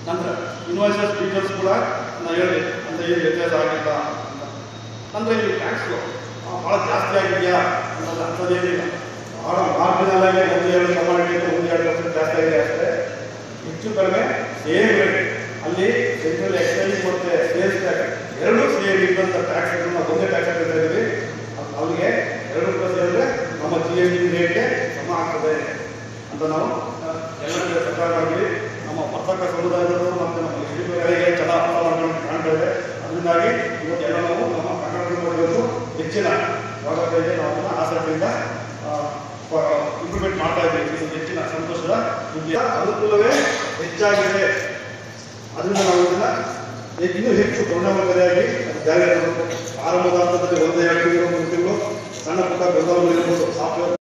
ನಂತರ invoices details ಕೂಡ ನಾನು ಹೇಳಿ ಅಂತ ಏನು ವ್ಯತ್ಯಾಸ ಆಗಿಲ್ಲ ಅಂತ ಅಂದರೆ ಇಲ್ಲಿ ಟ್ಯಾಕ್ಸು ಭಾಳ ಜಾಸ್ತಿ ಆಗಿದೆಯಾ ಅನ್ನೋದು ಅಂಥದ್ದೇನಿಲ್ಲ ಭಾಳ ಮಾರ್ಜಿನಲ್ ಆಗಿ ಒಂದು ಎರಡು ಕಮಾಡಿಟಿ ಒಂದು ಎರಡು ಪರ್ಸೆಂಟ್ ಜಾಸ್ತಿ ಆಗಿದೆ ಅಷ್ಟೇ ಹೆಚ್ಚು ಕಡಿಮೆ ಸೇಮ್ ರೇಟ್ ಅಲ್ಲಿ ಸೆಂಟ್ರಲ್ ಎಕ್ಸೈಸ್ ಮತ್ತು ಸೇಲ್ಸ್ ಟ್ಯಾಕ್ಸ್ ಎರಡೂ ಸೇಮ್ ಇದ್ದಂಥ ಟ್ಯಾಕ್ಸ್ ನಾವು ಒಂದೇ ಟ್ಯಾಕ್ಸ್ ಹಾಕ್ತಾ ಇದ್ದೀವಿ ಅದ್- ಅಲ್ಲಿಗೆ ಎರಡು ಕೂಡ ಸೇರಿದ್ರೆ ನಮ್ಮ ಜಿ ಎಸ್ ಟಿ ರೇಟ್ಗೆ ಸಮ ಆಗ್ತದೆ ಅಂತ ನಾವು ಆ, ಎಲ್ಲರಿಗೂ ಸರ್ಕಾರ ಮಾಡಿದ್ವಿ ನಮ್ಮ ಪತ್ರಕ ಸಮುದಾಯದವರು ಮತ್ತು ನಮ್ಮ ಎಸ್ಡಿಗಳಿಗೆ ಚೆನ್ನಾಗಿ ಅರ್ಥ ಮಾಡ್ಕೊಂಡು ಕಾಣ್ತಾ ಇದೆ ಅದರಿಂದಾಗಿ ಇವತ್ತೆಲ್ಲ ನಾವು ನಮ್ಮ ಕನ್ನಡ ಇವತ್ತು ಹೆಚ್ಚಿನ ಸ್ವಾಗತಕ್ಕೆ ನಾವು ಅದನ್ನ ಆಸಕ್ತಿಯಿಂದ ಇಂಪ್ಲಿಮೆಂಟ್ ಮಾಡ್ತಾ ಇದ್ದೀವಿ ಇದು ಹೆಚ್ಚಿನ ಸಂತೋಷದ ಸುದ್ದಿಯ ಅನುಕೂಲವೇ ಹೆಚ್ಚಾಗಿದೆ ಅದರಿಂದ ನಾವು ಇದನ್ನ ಹೆ- ಇನ್ನೂ ಹೆಚ್ಚು ಪರಿಣಾಮಕಾರಿಯಾಗಿ ಜಾರಿಗೆ ತರಬೇಕು ಆರಂಭದ ಹಂತದಲ್ಲಿ ಒಂದೇ ಎರಡು ತಿಂಗಳು ಮೂರು ತಿಂಗಳು ಸಣ್ಣ ಪುಟ್ಟ ಗೊಂದಲಗಳು ಇರ್ಬೋದು ಸಾಫ್ಟ್ವೇರ್